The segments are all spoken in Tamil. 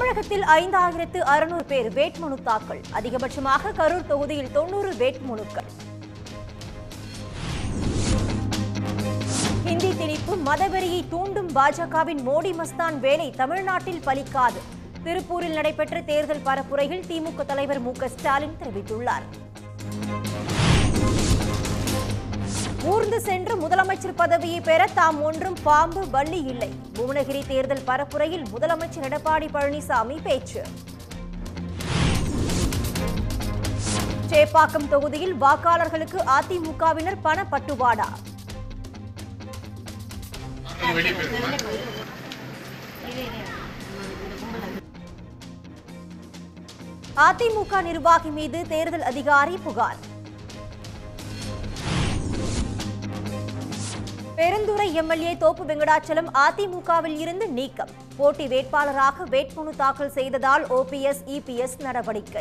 தமிழகத்தில் ஐந்தாயிரத்து அறுநூறு பேர் வேட்புமனு தாக்கல் அதிகபட்சமாக கரூர் தொகுதியில் தொன்னூறு வேட்புமனுக்கள் ஹிந்தி திணிப்பு மதவெறியை தூண்டும் பாஜகவின் மோடி மஸ்தான் வேலை தமிழ்நாட்டில் பலிக்காது திருப்பூரில் நடைபெற்ற தேர்தல் பரப்புரையில் திமுக தலைவர் மு க ஸ்டாலின் தெரிவித்துள்ளார் ஊர்ந்து சென்று முதலமைச்சர் பதவியை பெற தாம் ஒன்றும் பாம்பு வள்ளி இல்லை புவனகிரி தேர்தல் பரப்புரையில் முதலமைச்சர் எடப்பாடி பழனிசாமி பேச்சு சேப்பாக்கம் தொகுதியில் வாக்காளர்களுக்கு அதிமுகவினர் பணப்பட்டுவாடா அதிமுக நிர்வாகி மீது தேர்தல் அதிகாரி புகார் பெருந்துறை எம்எல்ஏ தோப்பு வெங்கடாச்சலம் அதிமுகவில் இருந்து நீக்கம் போட்டி வேட்பாளராக வேட்புமனு தாக்கல் செய்ததால் ஓபிஎஸ் இபிஎஸ் நடவடிக்கை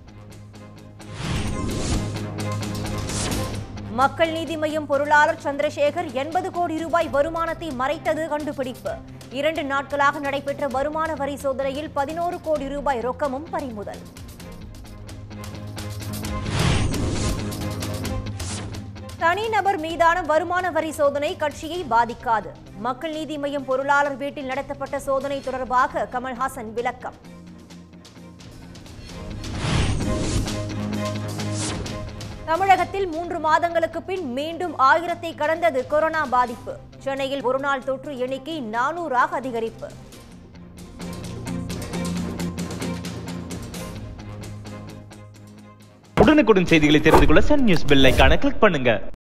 மக்கள் நீதி மய்யம் பொருளாளர் சந்திரசேகர் எண்பது கோடி ரூபாய் வருமானத்தை மறைத்தது கண்டுபிடிப்பு இரண்டு நாட்களாக நடைபெற்ற வருமான வரி சோதனையில் பதினோரு கோடி ரூபாய் ரொக்கமும் பறிமுதல் தனிநபர் மீதான வருமான வரி சோதனை கட்சியை பாதிக்காது மக்கள் நீதி மய்யம் பொருளாளர் வீட்டில் நடத்தப்பட்ட சோதனை தொடர்பாக கமல்ஹாசன் விளக்கம் தமிழகத்தில் மூன்று மாதங்களுக்கு பின் மீண்டும் ஆயிரத்தை கடந்தது கொரோனா பாதிப்பு சென்னையில் ஒருநாள் தொற்று எண்ணிக்கை நானூறாக அதிகரிப்பு உடனுக்குடன் செய்திகளை தெரிந்து கொள்ள சன் நியூஸ் பெல் ஐகானை கிளிக் பண்ணுங்க